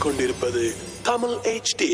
கேட்டுக்கொண்டிருப்பது தமிழ் HD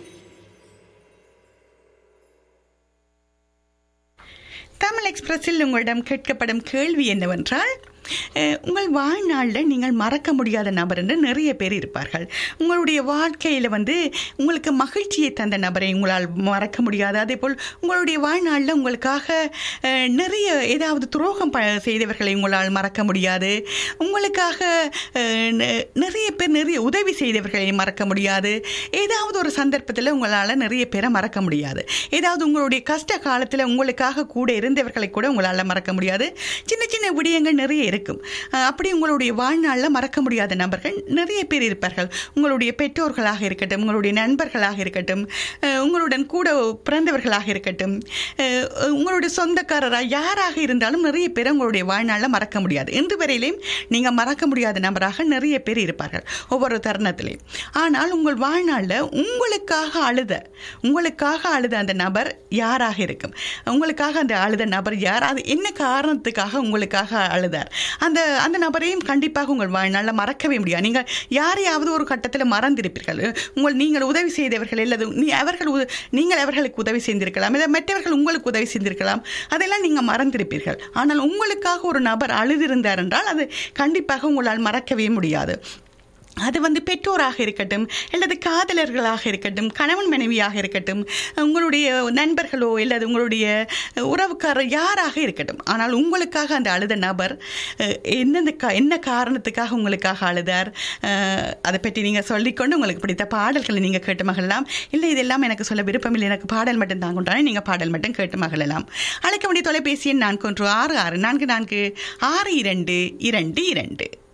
தமிழ் எக்ஸ்பிரஸில் உங்களிடம் கேட்கப்படும் கேள்வி என்னவென்றால் அஹ், உங்கள் வாழ்நாளில் நீங்கள் மறக்க முடியாத நபர் என்று நிறைய பேர் இருப்பார்கள் உங்களுடைய வாழ்க்கையில் வந்து உங்களுக்கு மகிழ்ச்சியை தந்த நபரை உங்களால் மறக்க முடியாது அதே போல் உங்களுடைய வாழ்நாளில் உங்களுக்காக அஹ், நிறைய ஏதாவது துரோகம் ப செய்தவர்களை உங்களால் மறக்க முடியாது உங்களுக்காக அஹ், நெ- நிறைய பேர் நிறைய உதவி செய்தவர்களை மறக்க முடியாது ஏதாவது ஒரு சந்தர்ப்பத்தில் உங்களால் நிறைய பேரை மறக்க முடியாது ஏதாவது உங்களுடைய கஷ்ட காலத்தில் உங்களுக்காக கூட இருந்தவர்களை கூட உங்களால் மறக்க முடியாது சின்ன சின்ன விடயங்கள் நிறைய இருக்கும் அஹ் அப்படி உங்களுடைய வாழ்நாளில் மறக்க முடியாத நபர்கள் நிறைய பேர் இருப்பார்கள் உங்களுடைய பெற்றோர்களாக இருக்கட்டும் உங்களுடைய நண்பர்களாக இருக்கட்டும் அஹ் உங்களுடன் கூட பிறந்தவர்களாக இருக்கட்டும் அஹ் உங்களுடைய சொந்தக்காரராக யாராக இருந்தாலும் நிறைய பேர் உங்களுடைய வாழ்நாளில் மறக்க முடியாது இன்று வரையிலையும் நீங்கள் மறக்க முடியாத நபராக நிறைய பேர் இருப்பார்கள் ஒவ்வொரு தருணத்திலையும் ஆனால் உங்கள் வாழ்நாளில் உங்களுக்காக அழுத உங்களுக்காக அழுத அந்த நபர் யாராக இருக்கும் உங்களுக்காக அந்த அழுத நபர் யார் அது என்ன காரணத்துக்காக உங்களுக்காக அழுதார் அந்த அந்த நபரையும் கண்டிப்பாக உங்கள் வாழ்நாளில் மறக்கவே முடியாது நீங்கள் யாரையாவது ஒரு கட்டத்தில் மறந்திருப்பீர்கள் உங்கள் நீங்கள் உதவி செய்தவர்கள் அல்லது நீ அவர்கள் உத- நீங்கள் அவர்களுக்கு உதவி செய்திருக்கலாம் இல்லை மற்றவர்கள் உங்களுக்கு உதவி செய்திருக்கலாம் அதெல்லாம் நீங்கள் மறந்திருப்பீர்கள் ஆனால் உங்களுக்காக ஒரு நபர் அழுதிருந்தார் என்றால் அது கண்டிப்பாக உங்களால் மறக்கவே முடியாது அது வந்து பெற்றோராக இருக்கட்டும் அல்லது காதலர்களாக இருக்கட்டும் கணவன் மனைவியாக இருக்கட்டும் உங்களுடைய நண்பர்களோ அல்லது உங்களுடைய உறவுக்காரர் யாராக இருக்கட்டும் ஆனால் உங்களுக்காக அந்த அழுத நபர் அஹ், எந்தெந்த கா என்ன காரணத்துக்காக உங்களுக்காக அழுதார் அஹ், அதை பற்றி நீங்கள் சொல்லிக்கொண்டு உங்களுக்கு பிடித்த பாடல்களை நீங்கள் கேட்டு மகிழலாம் இல்லை இதெல்லாம் எனக்கு சொல்ல விருப்பமில்லை எனக்கு பாடல் மட்டும் தாங்குன்றானே நீங்கள் பாடல் மட்டும் கேட்டு மகிழலாம் அழைக்க வேண்டிய தொலைபேசி எண் நான்கு ஒன்று ஆறு ஆறு நான்கு நான்கு ஆறு இரண்டு இரண்டு இரண்டு